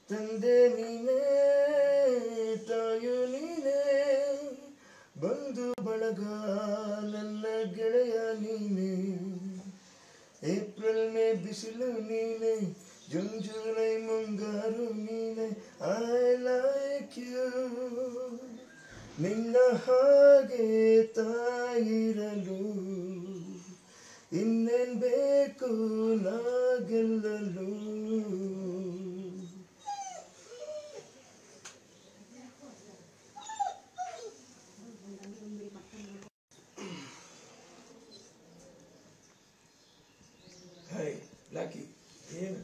ತಂದೆ ನೀನೇ ತಾಯು ನೀನೇ ಬಂಧು ಬಳಗ ನನ್ನ ಗೆಳೆಯ ನೀನೇ ಏಪ್ರಿಲ್ ಮೇ ಬಿಸಿಲು ನೀನೆ ಜೂನ್ ಜುಲೈ ಮುಂಗಾರು ನೀನೆ ಐ ಲೈಕ್ ಯು ನಿನ್ನ ಹಾಗೆ ತಾಯಿರಲು ಇನ್ನೇನ್ ಬೇಕು ನಾ ಗೆಲ್ಲಲು ಹಾಯ್ ಲಾಕಿ ಏನು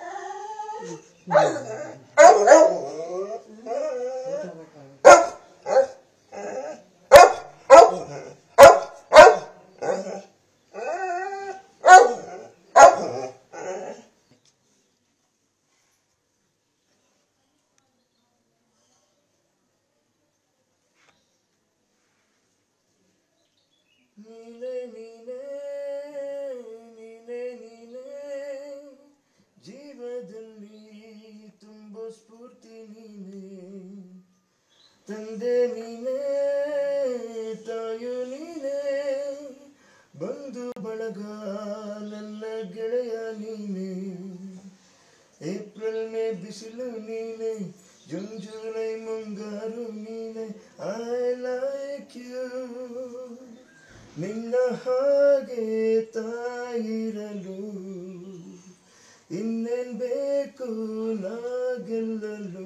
ನೀನೆ ನೀನೆ ನೀನೆ ನೀನೆ ಜೀವದಲ್ಲಿ ತುಂಬೋ ಸ್ಫೂರ್ತಿ ನೀನೆ ತಂದೆ ನೀನೆ ತಾಯು ನೀನೆ ಬಂಧು ಬಳಗ ನನ್ನ ಗೆಳೆಯ ನೀನೆ ಏಪ್ರಿಲ್ ಮೇ ಬಿಸಿಲು ನೀನೆ ಜೂನ್ ಜುಲೈ ಮುಂಗಾರು ನೀನೆ ಐ ಲೈಕ್ ಯು ನಿನ್ನ ಹಾಗೆ ತಾಯಿರಲು ಇನ್ನೇನ್ ಬೇಕು ನಾ ಗೆಲ್ಲಲು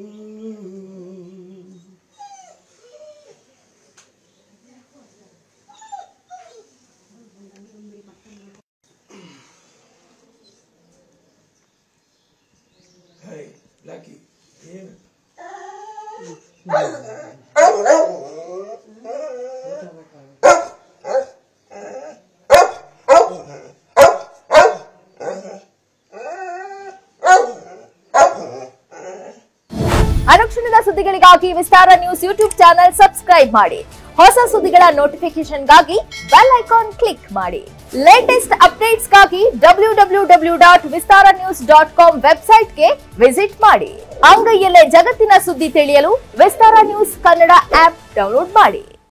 ಹಾಯ್ ಲಾಕಿ ಏನು ಅನುಕ್ಷಣದ ಸುದ್ದಿಗಳಿಗಾಗಿ Vistara news YouTube channel subscribe ಮಾಡಿ ಹೊಸ ಸುದ್ದಿಗಳ ನೋಟಿಫಿಕೇಶನ್ಗಾಗಿ ಬೆಲ್ ಐಕಾನ್ ಕ್ಲಿಕ್ ಮಾಡಿ ಲೇಟೆಸ್ಟ್ ಅಪ್ಡೇಟ್ಸ್ಗಾಗಿ W W W dot Vistara news dot com ವೆಬ್ಸೈಟ್ಗೆ ವಿಸಿಟ್ ಮಾಡಿ ಅಂಗೈಯಲ್ಲೇ ಜಗತ್ತಿನ ಸುದ್ದಿ ತಿಳಿಯಲು Vistara news Kannada app download ಮಾಡಿ